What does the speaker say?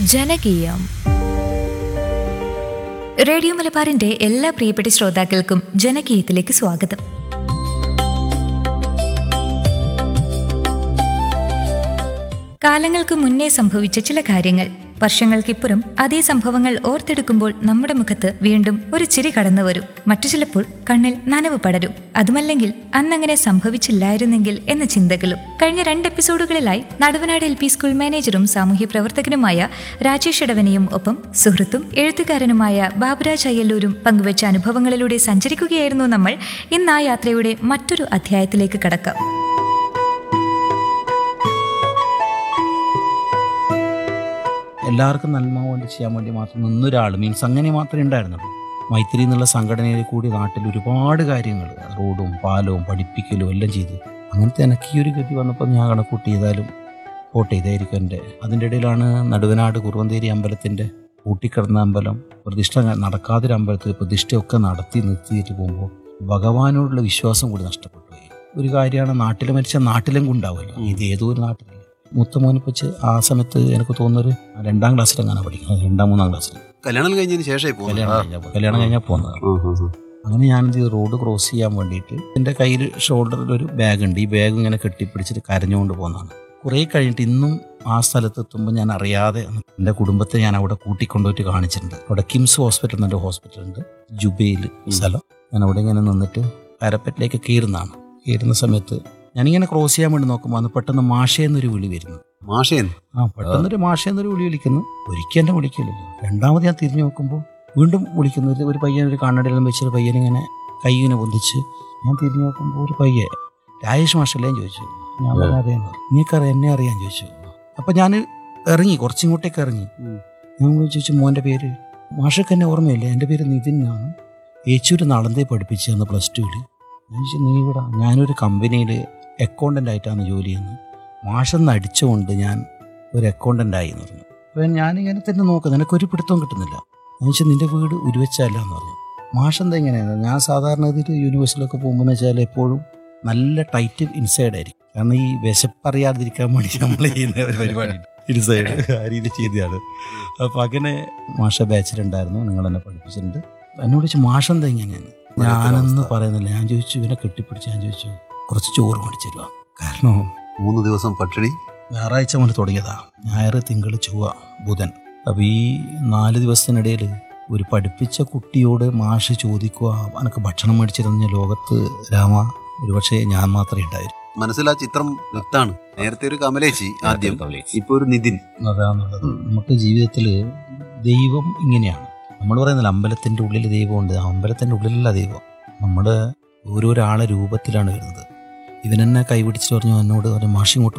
ജനകീയം radio മലബാറിന്റെ എല്ലാ പ്രിയപ്പെട്ട ശ്രോതാക്കൾക്കും ജനകീയത്തിലേക്ക് സ്വാഗതം കാലങ്ങൾക്ക് മുന്നേ സംഭവിച്ച ചില കാര്യങ്ങൾ വർഷങ്ങൾക്കിപ്പുറം അതേ സംഭവങ്ങൾ ഓർത്തെടുക്കുമ്പോൾ നമ്മുടെ മുഖത്ത് വീണ്ടും ഒരു ചിരി കടന്നു വരും മറ്റു ചിലപ്പോൾ കണ്ണിൽ നനവ് പടരും അതുമല്ലെങ്കിൽ അന്നങ്ങനെ സംഭവിച്ചില്ലായിരുന്നെങ്കിൽ എന്ന ചിന്തകളും കഴിഞ്ഞ രണ്ട് എപ്പിസോഡുകളിലായി നടുവനാട് എൽ പി സ്കൂൾ മാനേജറും സാമൂഹ്യ പ്രവർത്തകനുമായ രാജേഷ് ഇടവനെയും ഒപ്പം സുഹൃത്തും എഴുത്തുകാരനുമായ ബാബുരാജ് അയ്യല്ലൂരും പങ്കുവച്ച അനുഭവങ്ങളിലൂടെ സഞ്ചരിക്കുകയായിരുന്നു നമ്മൾ ഇന്ന് ആ യാത്രയുടെ മറ്റൊരു അധ്യായത്തിലേക്ക് കടക്കാം എല്ലാവർക്കും നന്മ വേണ്ടി ചെയ്യാൻ വേണ്ടി മാത്രം നിന്നൊരാൾ മീൻസ് അങ്ങനെ മാത്രമേ ഉണ്ടായിരുന്നുള്ളൂ മൈത്രി എന്നുള്ള സംഘടനയിൽ കൂടി നാട്ടിൽ ഒരുപാട് കാര്യങ്ങൾ റോഡും പാലവും പഠിപ്പിക്കലും എല്ലാം ചെയ്തു അങ്ങനത്തെ എനിക്ക് ഈ ഒരു ഗതി വന്നപ്പോൾ ഞാൻ കണക്കൂട്ടി ചെയ്താലും പോട്ടെ ഇതായിരിക്കും എൻ്റെ അതിൻ്റെ ഇടയിലാണ് നടുവനാട് കുറുവന്തേരി അമ്പലത്തിൻ്റെ കൂട്ടിക്കിടന്ന അമ്പലം പ്രതിഷ്ഠ നടക്കാതൊരു അമ്പലത്തിൽ പ്രതിഷ്ഠയൊക്കെ നടത്തി നിർത്തിയിട്ട് പോകുമ്പോൾ ഭഗവാനോടുള്ള വിശ്വാസം കൂടി നഷ്ടപ്പെട്ടു പോയി ഒരു കാര്യമാണ് നാട്ടിൽ മരിച്ച നാട്ടിലും ഉണ്ടാവുമല്ലോ ഇത് ഏതോ ഒരു നാട്ടിലല്ല മൂത്ത മോനെ വെച്ച് ആ സമയത്ത് എനിക്ക് തോന്നുന്നൊരു രണ്ടാം ക്ലാസ്സിലെങ്ങാണ് പഠിക്കുന്നത് രണ്ടാം മൂന്നാം ക്ലാസ്സിൽ കല്യാണം കഴിഞ്ഞതിന് ശേഷമായി കല്യാണം കഴിഞ്ഞാൽ കല്യാണം കഴിഞ്ഞാൽ പോകുന്നത് പോകുന്നത് അങ്ങനെ ഞാനിത് റോഡ് ക്രോസ് ചെയ്യാൻ വേണ്ടിയിട്ട് എൻ്റെ കയ്യിൽ ഷോൾഡറിൽ ഒരു ബാഗ് ഉണ്ട് ഈ ബാഗ് ഇങ്ങനെ കെട്ടിപ്പിടിച്ചിട്ട് കരഞ്ഞുകൊണ്ട് പോകുന്നതാണ് കുറേ കഴിഞ്ഞിട്ട് ഇന്നും ആ സ്ഥലത്ത് എത്തുമ്പോൾ ഞാൻ അറിയാതെ എൻ്റെ കുടുംബത്തെ ഞാൻ അവിടെ കൂട്ടിക്കൊണ്ടുപോയിട്ട് കാണിച്ചിട്ടുണ്ട് അവിടെ കിംസ് ഹോസ്പിറ്റൽ എന്നൊരു ഹോസ്പിറ്റൽ ഉണ്ട് ജുബൈൽ സ്ഥലം ഞാൻ അവിടെ ഇങ്ങനെ നിന്നിട്ട് പാരപ്പറ്റിലേക്ക് കയറുന്നതാണ് കയറുന്ന സമയത്ത് ഞാനിങ്ങനെ ക്രോസ് ചെയ്യാൻ വേണ്ടി നോക്കുമ്പോൾ അന്ന് പെട്ടെന്ന് മാഷയെന്നൊരു വിളി വരുന്നു മാഷേന്ന് ആ പെട്ടെന്നൊരു മാഷയെന്നൊരു വിളി വിളിക്കുന്നു ഒരിക്കൽ എന്നെ വിളിക്കില്ലല്ലോ രണ്ടാമത് ഞാൻ തിരിഞ്ഞു നോക്കുമ്പോൾ വീണ്ടും വിളിക്കുന്നു ഒരു- ഒരു പയ്യൻ ഒരു കണ്ണടയിലും വെച്ചൊരു പയ്യൻ ഇങ്ങനെ കൈ ഇങ്ങനെ പൊന്തിച്ച് ഞാൻ തിരിഞ്ഞു നോക്കുമ്പോൾ ഒരു പയ്യൻ രാജേഷ് മാഷല്ലേ ചോദിച്ചു ഞാൻ പറഞ്ഞു, അറിയാം നീക്കറിയാം എന്നെ അറിയാൻ ചോദിച്ചു അപ്പം ഞാൻ ഇറങ്ങി കുറച്ചിങ്ങോട്ടേക്ക് ഇറങ്ങി ഉം. ഞാൻ ചോദിച്ചു മോൻ്റെ പേര് മാഷക്ക് എന്നെ ഓർമ്മയില്ല എൻ്റെ പേര് നിതിൻ എന്നാണ് ഏച്ചൂര് നളന്തേ പഠിപ്പിച്ചു തന്ന പ്ലസ് ടുവിൽ ഞാൻ ചോദിച്ചു നീ ഇവിടെ ഞാനൊരു കമ്പനിയിൽ അക്കൗണ്ടൻ്റ് ആയിട്ടാണ് ജോലി ചെയ്യുന്നത് മാഷെന്ന് അടിച്ചുകൊണ്ട് ഞാൻ ഒരു അക്കൗണ്ടൻ്റ് ആയി എന്ന് പറഞ്ഞു അപ്പോൾ ഞാനിങ്ങനെ തന്നെ നോക്കുന്നത് എനിക്കൊരു പിടുത്തവും കിട്ടുന്നില്ല ഞാൻ ചോദിച്ചു നിൻ്റെ വീട് ഉരുവച്ചല്ല എന്ന് പറഞ്ഞു മാഷെന്താ ഇങ്ങനെയാണ് ഞാൻ സാധാരണ ഇതിൽ യൂണിവേഴ്സിലൊക്കെ പോകുമ്പോൾ എന്ന് വെച്ചാൽ എപ്പോഴും നല്ല ടൈറ്റ് ഇൻസൈഡ് ആയിരിക്കും കാരണം ഈ വിശപ്പറിയാതിരിക്കാൻ വേണ്ടി നമ്മൾ ചെയ്യുന്ന ഒരു പരിപാടി ഇൻസൈഡ് ആ രീതി ചെയ്തതാണ് അപ്പോൾ അങ്ങനെ മാഷ ബാച്ചിലുണ്ടായിരുന്നു നിങ്ങൾ എന്നെ പഠിപ്പിച്ചിട്ടുണ്ട് എന്നോട് ചോദിച്ചു മാഷെന്താ ഇങ്ങനെയാണ് ഞാനെന്ന് പറയുന്നില്ല ഞാൻ ചോദിച്ചു ഇവനെ കെട്ടിപ്പിടിച്ച് ഞാൻ ചോദിച്ചു കുറച്ച് ചോറ് മേടിച്ചു തരുക കാരണം മൂന്ന് ദിവസം പട്ടിണി ഞായറാഴ്ച മുതൽ തുടങ്ങിയതാ ഞായർ തിങ്കൾ ചൊവ്വ ബുധൻ അപ്പോൾ ഈ നാല് ദിവസത്തിനിടയിൽ ഒരു പഠിപ്പിച്ച കുട്ടിയോട് മാഷ് ചോദിക്കുക എനിക്ക് ഭക്ഷണം മേടിച്ചിരുന്ന ലോകത്ത് രാമ ഒരുപക്ഷെ ഞാൻ മാത്രമേ ഉണ്ടായിരുന്നു മനസ്സിൽ ആ ചിത്രം വ്യക്താണ് നേരത്തെ ഒരു കമലേച്ചി ആദ്യം ഇപ്പൊ ഒരു നിതിൻ അതാന്നുള്ളത് നമുക്ക് ജീവിതത്തിൽ ദൈവം ഇങ്ങനെയാണ് നമ്മൾ പറയുന്നില്ല അമ്പലത്തിൻ്റെ ഉള്ളിൽ ദൈവമുണ്ട് ആ അമ്പലത്തിൻ്റെ ഉള്ളിലല്ല ദൈവം നമ്മുടെ ഓരോരാളെ രൂപത്തിലാണ് വരുന്നത് ഇവനെന്നെ കൈപിടിച്ച് പറഞ്ഞു എന്നോട് ഒരു മാഷിങ്ങോട്ട്